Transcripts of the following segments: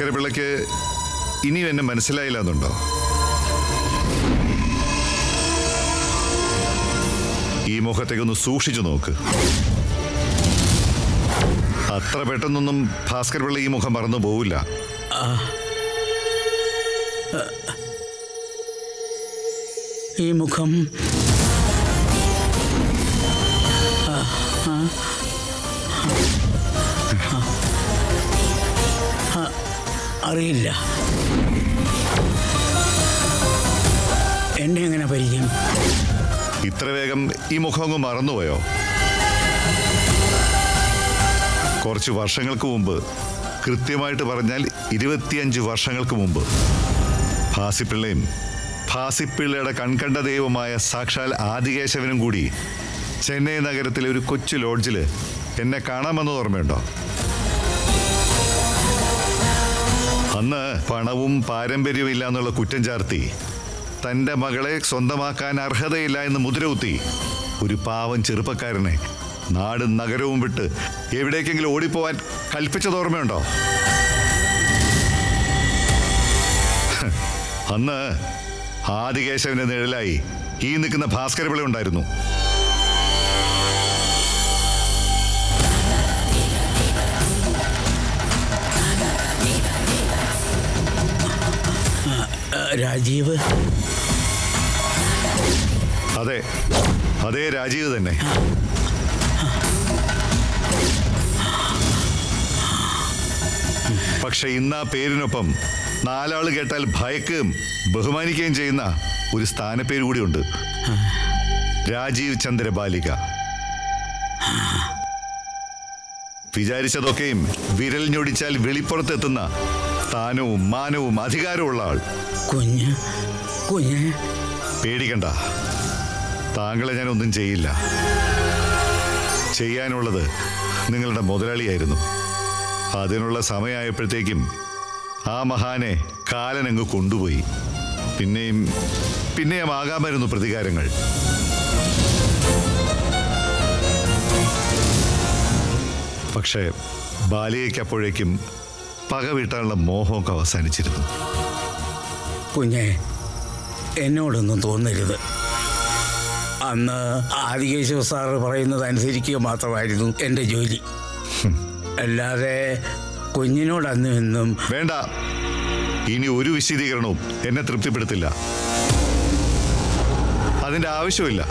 ഭാസ്കര പിള്ളയ്ക്ക് ഇനിയും എന്നെ മനസ്സിലായില്ല എന്നുണ്ടോ ഈ മുഖത്തേക്കൊന്ന് സൂക്ഷിച്ചു നോക്ക് അത്ര പെട്ടെന്നൊന്നും ഭാസ്കർ പിള്ള ഈ മുഖം മറന്നു പോവില്ല ഈ മുഖം ആ, ആ, ആ, അറിയില്ല എന്നെ എങ്ങനെ പരിചയം ഇത്ര വേഗം ഈ മുഖം അങ്ങ് മറന്നുപോയോ കുറച്ച് വർഷങ്ങൾക്ക് മുമ്പ് കൃത്യമായിട്ട് പറഞ്ഞാൽ ഇരുപത്തിയഞ്ച് വർഷങ്ങൾക്ക് മുമ്പ് ഭാസിപ്പിള്ളയും ഭാസിപ്പിള്ളയുടെ കൺകണ്ട ദൈവമായ സാക്ഷാൽ ആദികേശവനും കൂടി ചെന്നൈ നഗരത്തിലെ ഒരു കൊച്ചു ലോഡ്ജിൽ എന്നെ കാണാമെന്ന് ഓർമ്മയുണ്ടോ അന്ന് പണവും പാരമ്പര്യവും ഇല്ല എന്നുള്ള കുറ്റം ചാർത്തി തൻ്റെ മകളെ സ്വന്തമാക്കാൻ അർഹതയില്ല എന്ന് മുദ്രകുത്തി ഒരു പാവം ചെറുപ്പക്കാരനെ നാടും നഗരവും വിട്ട് എവിടേക്കെങ്കിലും ഓടിപ്പോവാൻ കൽപ്പിച്ചത് ഓർമ്മയുണ്ടോ ഹ്, അന്ന് ആദികേശവന്റെ നിഴലായി ഈ നിൽക്കുന്ന ഭാസ്കരപിള ഉണ്ടായിരുന്നു ആ, രാജീവ് അതെ അതേ രാജീവ് തന്നെ പക്ഷെ ഇന്ന് ആ പേരിനൊപ്പം നാലാള് കേട്ടാൽ ഭയക്കുകയും ബഹുമാനിക്കുകയും ചെയ്യുന്ന ഒരു സ്ഥാനപ്പേര് കൂടിയുണ്ട് രാജീവ് ചന്ദ്ര ബാലിക വിചാരിച്ചതൊക്കെയും വിരൽ ഞൊടിച്ചാൽ വെളിപ്പുറത്തെത്തുന്ന സ്ഥാനവും മാനവും അധികാരമുള്ള ആൾ കുഞ്ഞ് കുഞ്ഞ് പേടിക്കണ്ട താങ്കളെ ഞാൻ ഒന്നും ചെയ്യില്ല ചെയ്യാനുള്ളത് നിങ്ങളുടെ മുതലാളിയായിരുന്നു അതിനുള്ള സമയമായപ്പോഴത്തേക്കും ആ മഹാനെ കാലനങ്ങ് കൊണ്ടുപോയി പിന്നെയും പിന്നെയും ആകാമായിരുന്നു പ്രതികാരങ്ങൾ പക്ഷേ ബാലികയ്ക്ക് അപ്പോഴേക്കും പക വീട്ടാനുള്ള മോഹമൊക്കെ അവസാനിച്ചിരുന്നു കുഞ്ഞെ എന്നോടൊന്നും തോന്നരുത് അന്ന് ആദികേശവ സാറ് പറയുന്നത് അനുസരിക്കുക മാത്രമായിരുന്നു എൻ്റെ ജോലി അല്ലാതെ കുഞ്ഞിനോട് അന്ന് എന്നും വേണ്ട ഇനി ഒരു വിശദീകരണവും എന്നെ തൃപ്തിപ്പെടുത്തില്ല അതിന്റെ ആവശ്യമില്ല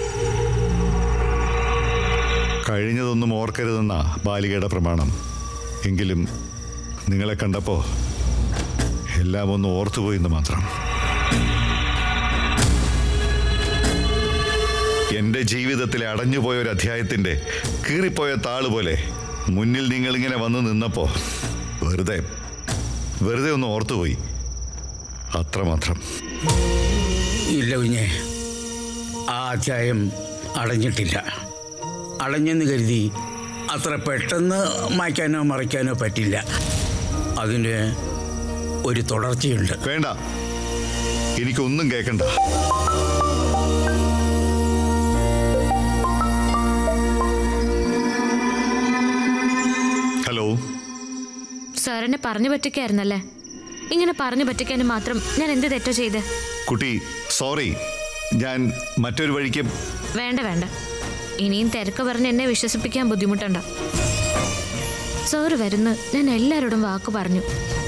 കഴിഞ്ഞതൊന്നും ഓർക്കരുതെന്ന ബാലികയുടെ പ്രമാണം എങ്കിലും നിങ്ങളെ കണ്ടപ്പോ എല്ലാം ഒന്ന് ഓർത്തുപോയി എന്ന് മാത്രം എന്റെ ജീവിതത്തിലെ അടഞ്ഞുപോയ ഒരു അധ്യായത്തിന്റെ കീറിപ്പോയ താള് പോലെ മുന്നിൽ നിങ്ങളിങ്ങനെ വന്ന് നിന്നപ്പോ വെറുതെ വെറുതെ ഒന്ന് ഓർത്തുപോയി അത്രമാത്രം ഇല്ല കുഞ്ഞെ ആ അധ്യായം അടഞ്ഞിട്ടില്ല അടഞ്ഞെന്ന് കരുതി അത്ര പെട്ടെന്ന് മായ്ക്കാനോ മറയ്ക്കാനോ പറ്റില്ല അതിന് ഒരു തുടർച്ചയുണ്ട് വേണ്ട എനിക്കൊന്നും കേൾക്കണ്ട ഹലോ സാറിനെ പറഞ്ഞു പറ്റിക്കായിരുന്നല്ലേ ഇങ്ങനെ പറഞ്ഞു പറ്റിക്കാനും മാത്രം ഞാൻ എന്ത് തെറ്റോ ചെയ്ത് കുട്ടി സോറി ഞാൻ മറ്റൊരു വഴിക്ക് വേണ്ട വേണ്ട ഇനിയും തിരക്ക് പറഞ്ഞ് എന്നെ വിശ്വസിപ്പിക്കാൻ ബുദ്ധിമുട്ടണ്ട സാറ് വരുന്ന് ഞാൻ എല്ലാവരോടും വാക്ക് പറഞ്ഞു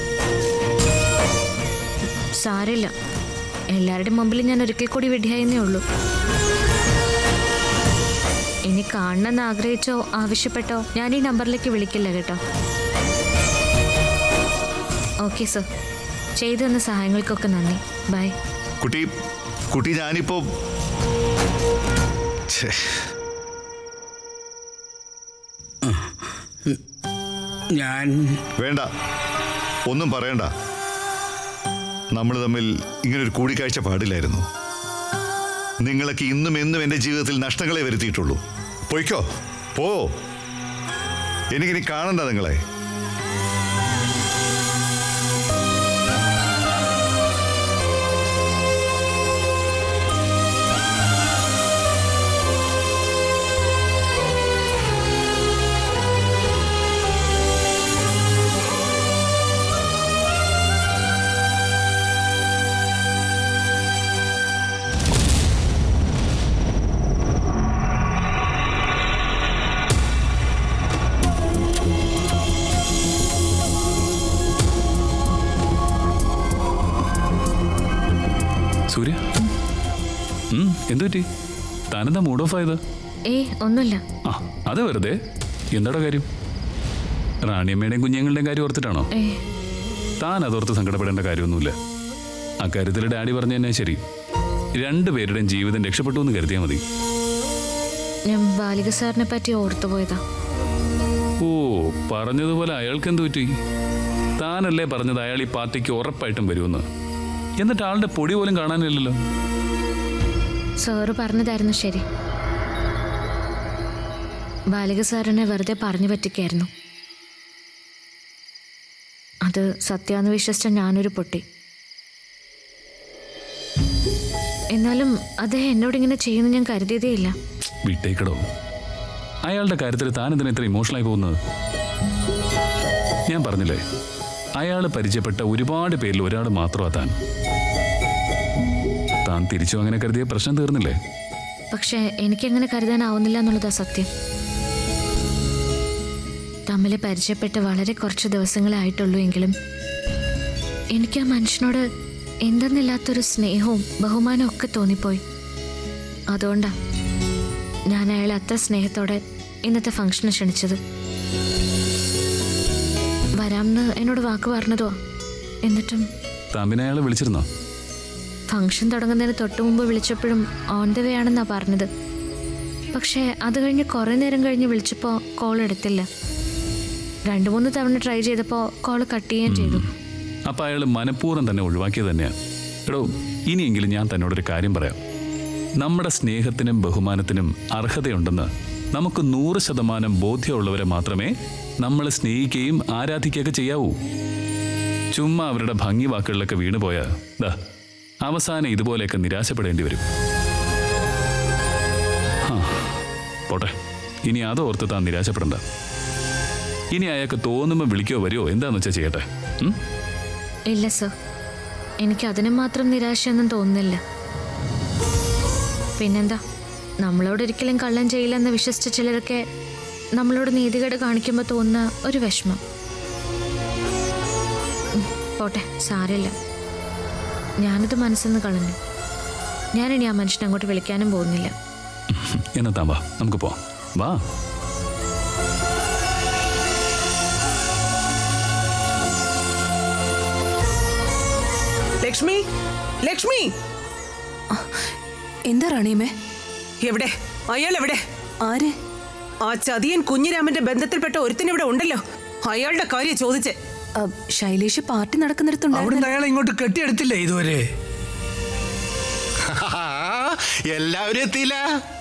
സാരില്ല എല്ലാവരുടെയും മുമ്പിൽ ഞാൻ ഒരിക്കൽ കൂടി വിധിയായെന്നേ ഉള്ളൂ ഇനി കാണണമെന്ന് ആഗ്രഹിച്ചോ ആവശ്യപ്പെട്ടോ ഞാൻ ഈ നമ്പറിലേക്ക് വിളിക്കില്ല കേട്ടോ ഓക്കെ സർ ചെയ്തു തന്ന സഹായങ്ങൾക്കൊക്കെ നന്ദി ബൈ കുട്ടി കുട്ടി ഞാനിപ്പോ ഛേ, ഞാൻ വേണ്ട ഒന്നും പറയണ്ട നമ്മൾ തമ്മിൽ ഇങ്ങനൊരു കൂടിക്കാഴ്ച പാടില്ലായിരുന്നു നിങ്ങളൊക്കെ ഇന്നും എന്നും എൻ്റെ ജീവിതത്തിൽ നഷ്ടങ്ങളെ വരുത്തിയിട്ടുള്ളൂ പൊയ്ക്കോ പോ എനിക്കിനി കാണണ്ട നിങ്ങളെ സൂര്യ ഉം, എന്തു പറ്റി താനെന്താ മൂഡ് ഓഫ് ആയത് ഏയ് ഒന്നുമില്ല ആ അത് വെറുതെ എന്താടാ കാര്യം റാണിയമ്മയുടെയും കുഞ്ഞുങ്ങളുടെയും കാര്യം ഓർത്തിട്ടാണോ ഏ താൻ അതോർത്ത് സങ്കടപ്പെടേണ്ട കാര്യമൊന്നുമില്ല അക്കാര്യത്തിൽ ഡാഡി പറഞ്ഞു തന്നെ ശരി രണ്ടുപേരുടെയും ജീവിതം രക്ഷപ്പെട്ടു എന്ന് കരുതിയാൽ മതി ഞാൻ ബാലിക സാറിനെ പറ്റി ഓർത്തു പോയതാ ഓ പറഞ്ഞതുപോലെ അയാൾക്ക് എന്ത് പറ്റി താനല്ലേ പറഞ്ഞത് അയാൾ ഈ പാർട്ടിക്ക് ഉറപ്പായിട്ടും വരുമെന്ന് എന്നിട്ട് ആളുടെ പൊടി പോലും കാണാനില്ലല്ലോ സാറ് പറഞ്ഞതായിരുന്നു ശരി ബാലിക സാറിനെ വെറുതെ പറഞ്ഞു പറ്റിക്കായിരുന്നു അത് സത്യാന്ന് വിശ്വസിച്ച ഞാനൊരു പൊട്ടി എന്നാലും അദ്ദേഹം എന്നോടിങ്ങനെ ചെയ്യുമെന്ന് ഞാൻ കരുതിയതേ ഇല്ല വിട്ടേക്കടോ അയാളുടെ കാര്യത്തിൽ താൻ എന്തിനാ ഇത്ര ഇമോഷണലായി പോകുന്നത് ഞാൻ പറഞ്ഞില്ലേ അയാൾ പരിചയപ്പെട്ട ഒരുപാട് പേരിൽ ഒരാൾ മാത്രമാ താൻ താൻ തിരിച്ചു അങ്ങനെ കരുതിയ പ്രശ്നം തീർന്നില്ലേ പക്ഷെ എനിക്കങ്ങനെ കരുതാനാവുന്നില്ല എന്നുള്ളതാ സത്യം തമ്മിൽ പരിചയപ്പെട്ട് വളരെ കുറച്ച് ദിവസങ്ങളെ ആയിട്ടുള്ളൂ എങ്കിലും എനിക്ക് ആ മനുഷ്യനോട് എന്തെന്നില്ലാത്തൊരു സ്നേഹവും ബഹുമാനവും ഒക്കെ തോന്നിപ്പോയി അതുകൊണ്ടാ ഞാൻ അയാളെ അത്ര സ്നേഹത്തോടെ ഇന്നത്തെ ഫംഗ്ഷന് ക്ഷണിച്ചത് വരാമെന്ന് എന്നോട് വാക്ക് പറഞ്ഞതോ എന്നിട്ടും താൻ പിന്നെ അയാളെ വിളിച്ചിരുന്നോ ഫംഗ്ഷൻ തുടങ്ങുന്നതിന് തൊട്ട് മുമ്പ് വിളിച്ചപ്പോഴും ഓൺ ദ വേ ആണെന്നാ പറഞ്ഞത് പക്ഷേ അത് കഴിഞ്ഞ് കുറേ നേരം കഴിഞ്ഞ് വിളിച്ചപ്പോൾ കോൾ എടുത്തില്ല രണ്ട് മൂന്ന് തവണ ട്രൈ ചെയ്തപ്പോൾ കോൾ കട്ട് ചെയ്യുകയും ചെയ്തു അപ്പൊ അയാൾ മനഃപൂർവ്വം തന്നെ ഒഴിവാക്കിയത് തന്നെയാണ് എടോ ഇനിയെങ്കിലും ഞാൻ തന്നോടൊരു കാര്യം പറയാം നമ്മുടെ സ്നേഹത്തിനും ബഹുമാനത്തിനും അർഹതയുണ്ടെന്ന് നമുക്ക് നൂറ് ശതമാനം ബോധ്യമുള്ളവരെ മാത്രമേ നമ്മൾ സ്നേഹിക്കുകയും ആരാധിക്കുകയൊക്കെ ചെയ്യാവൂ ചുമ്മാ അവരുടെ ഭംഗി വാക്കുകളിലൊക്കെ വീണുപോയാൽ ദാ അവസാനം ഇതുപോലെയൊക്കെ നിരാശപ്പെടേണ്ടി വരും ഹാ, പോട്ടെ ഇനി അതോർത്ത് താൻ നിരാശപ്പെടണ്ട ഇനി അയാൾക്ക് തോന്നുമ്പോൾ വിളിക്കോ വരുമോ എന്താന്ന് വെച്ചാൽ ചെയ്യട്ടെ ഉം? ഇല്ല സർ എനിക്ക് അതിന് മാത്രം നിരാശയൊന്നും തോന്നുന്നില്ല പിന്നെന്താ നമ്മളോട് ഒരിക്കലും കള്ളം ചെയ്യില്ലെന്ന് വിശ്വസിച്ച ചിലരൊക്കെ നമ്മളോട് നീതികേട് കാണിക്കുമ്പോൾ തോന്നുന്ന ഒരു വിഷമം ഉം, പോട്ടെ സാരമില്ല ഞാനത് മനസ്സിന്ന് കളഞ്ഞു ഞാനിനി ആ മനുഷ്യനെ അങ്ങോട്ട് വിളിക്കാനും പോകുന്നില്ല എന്നാ താൻ വാ നമുക്ക് പോവാം വാ ലക്ഷ്മി ലക്ഷ്മി എന്താ റാണിയമ്മേ എവിടെ അയാൾ എവിടെ ആര് ആ ചതിയൻ കുഞ്ഞിരാമന്റെ ബന്ധത്തിൽപ്പെട്ട ഒരുത്തൻ ഇവിടെ ഉണ്ടല്ലോ അയാളുടെ കാര്യം ചോദിച്ചേ അ, ശൈലേഷ് പാർട്ടി നടക്കുന്നിടത്തുണ്ടായിരുന്നു അവിടുന്ന് അയാളെ ഇങ്ങോട്ട് കെട്ടിയെടുത്തില്ലേ ഇതുവരെ എല്ലാവരും എത്തിയില്ല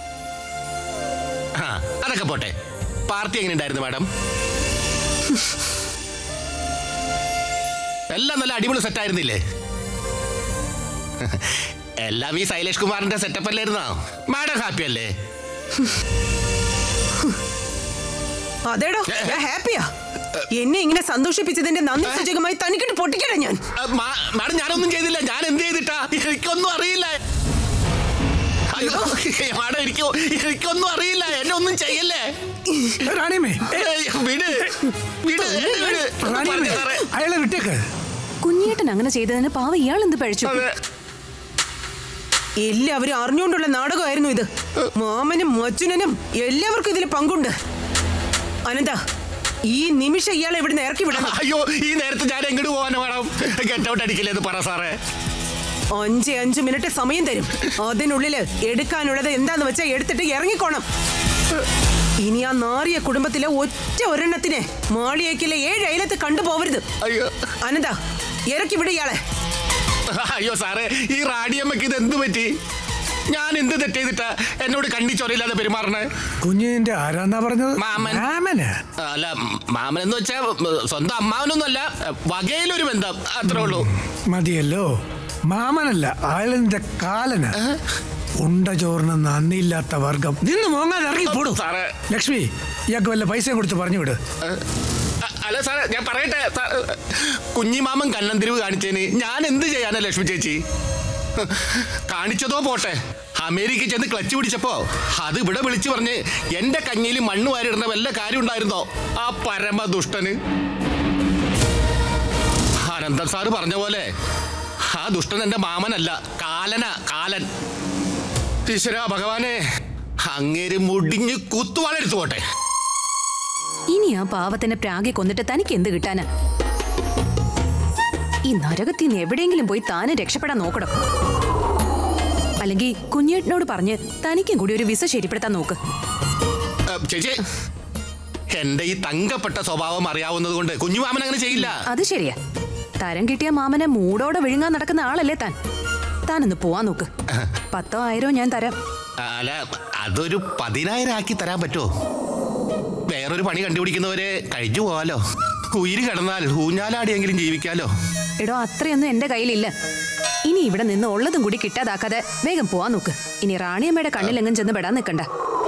ആ, അതൊക്കെ പോട്ടെ പാർട്ടി എങ്ങനെ ഉണ്ടായിരുന്നു മാഡം എല്ലാം നല്ല അടിപൊളി സെറ്റ് ആയിരുന്നില്ലേ എല്ലാം ഈ ശൈലേഷ് കുമാറിന്റെ സെറ്റപ്പ് അല്ലായിരുന്നോ മാഡം ഹാപ്പി അല്ലേ അതേടോ ഞാൻ ഹാപ്പിയാ എന്നെ ഇങ്ങനെ സന്തോഷിപ്പിച്ചതിന്റെ നന്ദി സൂചകമായി തനിക്കിട്ട് പൊട്ടിക്കട്ടെ ഞാൻ ആ, മാ- മാഡം ഞാനൊന്നും ചെയ്തില്ല ഞാൻ എന്ത് ചെയ്തിട്ടാ എനിക്കൊന്നും അറിയില്ല അയ്യോ മാഡം എനിക്ക് എനിക്കൊന്നും അറിയില്ല എന്നെ ഒന്നും ചെയ്യല്ലേ റാണിയമ്മേ ഏയ്, വിട് വിട് എന്നെ വിട് റാണിയമ്മേ പറഞ്ഞ സാറേ. അയാളെ വിട്ടേക്ക് കുഞ്ഞിയേട്ടൻ അങ്ങനെ ചെയ്തതിന് പാവ ഇയാൾ എന്ത് പഴിച്ചു അതെ. എല്ലാവരും അറിഞ്ഞുകൊണ്ടുള്ള നാടകമായിരുന്നു ഇത് മാമനും മച്ചുനനും എല്ലാവർക്കും ഇതിൽ പങ്കുണ്ട് അനന്ത ഈ നിമിഷം ഇയാളെ ഇവിടുന്ന് ഇറക്കി വിടണം അയ്യോ ഈ നേരത്തെ ഞാൻ എങ്ങോട്ട് പോവാനോ മാഡം ഗെറ്റ് ഔട്ട് അടിക്കില്ലേ എന്ന് പറ സാറേ അഞ്ച് അഞ്ച് മിനിറ്റ് സമയം തരും അതിനുള്ളില് എടുക്കാനുള്ളത് എന്താന്ന് വെച്ചാൽ എടുത്തിട്ട് ഇറങ്ങിക്കോണം ഇനി ആ നാറിയ കുടുംബത്തിലെ ഒറ്റ ഒരെണ്ണത്തിനെ മാളിയേക്കിലെ ഏഴ് അയലത്ത് കണ്ടുപോവരുത് അയ്യോ അനന്ത ഇറക്കി വിട ഇയാളെ അയ്യോ സാറേ ഈ റാഡിയമ്മക്ക് ഇത് എന്ത് പറ്റി ഞാൻ എന്ത് തെറ്റ് ചെയ്തിട്ടാ എന്നോട് കണ്ണി ചൊരയില്ലാതെ പെരുമാറണേ കുഞ്ഞിന്റെ ആരാന്നാ പറഞ്ഞത് മാമൻ. മാമന് അല്ല മാമൻ എന്ന് വെച്ചാ സ്വന്തം അമ്മാവനൊന്നുമല്ല വകയിലൊരു ബന്ധം അത്രേ ഉള്ളൂ മതിയല്ലോ മാമനല്ല അയാളിന്റെ കാലന് ഉണ്ട ചോറിന് നന്ദിയില്ലാത്ത വർഗം നിന്ന് മോങ്ങാതെ ഇറങ്ങി പോടും സാറേ ലക്ഷ്മി ഇയാൾക്ക് വല്ല പൈസയും കൊടുത്ത് പറഞ്ഞു വിട് അ- അല്ല സാറേ ഞാൻ പറയട്ടെ സാ- കുഞ്ഞിമാമൻ കണ്ണന്തിരിവ് കാണിച്ചേന് ഞാൻ എന്ത് ചെയ്യാനാ ലക്ഷ്മി ചേച്ചി കാണിച്ചതോ പോട്ടെ അമേരിക്ക ചെന്ന് ക്ലച്ച് പിടിച്ചപ്പോ അത് ഇവിടെ വിളിച്ചു പറഞ്ഞ് എന്റെ കഞ്ഞിയിൽ മണ്ണ് വാരിടുന്ന വല്ല കാര്യം ഉണ്ടായിരുന്നോ ആ പരമ ദുഷ്ടന് അനന്തൻ സാറ് പറഞ്ഞ പോലെ ആ ദുഷ്ടൻ എന്റെ മാമനല്ല കാലന കാലൻ ഈശ്വര ഭഗവാനെ അങ്ങേര് മുടിഞ്ഞ് കുത്തുവാളെടുത്തു പോട്ടെ ഇനി ആ പാവത്തിന്റെ പ്രാഗെ കൊന്നിട്ട് തനിക്ക് എന്ത് കിട്ടാനാ ഈ നരകത്തിൽ നിന്ന് എവിടെയെങ്കിലും പോയി താനെ രക്ഷപ്പെടാൻ നോക്കണം അല്ലെങ്കിൽ കുഞ്ഞേട്ടനോട് പറഞ്ഞ് തനിക്കും കൂടി ഒരു വിസ ശരിപ്പെടുത്താൻ നോക്ക് ഏ, ചേച്ചി എന്റെ ഈ തങ്കപ്പെട്ട സ്വഭാവം അറിയാവുന്നത് കൊണ്ട് കുഞ്ഞുമാമൻ അങ്ങനെ ചെയ്യില്ല അത് ശരിയാ തരം കിട്ടിയ മാമനെ മൂടോടെ വിഴുങ്ങാൻ നടക്കുന്ന ആളല്ലേ താൻ താനൊന്ന് പോവാൻ നോക്ക് പത്തോ ആയിരോ ഞാൻ തരാം അല്ല അതൊരു പതിനായിരം ആക്കി തരാൻ പറ്റുമോ വേറൊരു പണി കണ്ടുപിടിക്കുന്നവരെ കഴിഞ്ഞു പോവാലോ ഉയിര് കിടന്നാൽ ഊഞ്ഞാലാടിയെങ്കിലും ജീവിക്കാലോ എടോ അത്രയൊന്നും എന്റെ കയ്യിലില്ല ഇനി ഇവിടെ നിന്ന് ഉള്ളതും കൂടി കിട്ടാതാക്കാതെ വേഗം പോവാൻ നോക്ക് ഇനി റാണിയമ്മയുടെ കണ്ണിലെങ്ങും ചെന്ന് പെടാൻ നിൽക്കണ്ട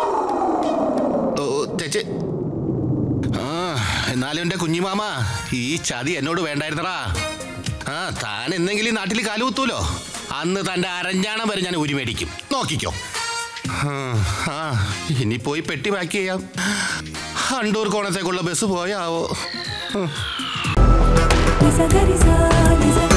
ഓ ചേച്ചി ആ എന്നാലും എന്റെ കുഞ്ഞിമാമ ഈ ചതി എന്നോട് വേണ്ടായിരുന്നടാ ആ താൻ എന്തെങ്കിലും ഈ നാട്ടിൽ കാലുകുത്തൂലോ അന്ന് തന്റെ അരഞ്ഞാണം വരെ ഞാൻ ഉരി മേടിക്കും നോക്കിക്കോ ആ, ആ ഇനി പോയി പെട്ടി പാക്ക് ചെയ്യാം അണ്ടൂർ കോണത്തേക്കുള്ള ബസ് പോയാവോ Nisa gari sa, nisa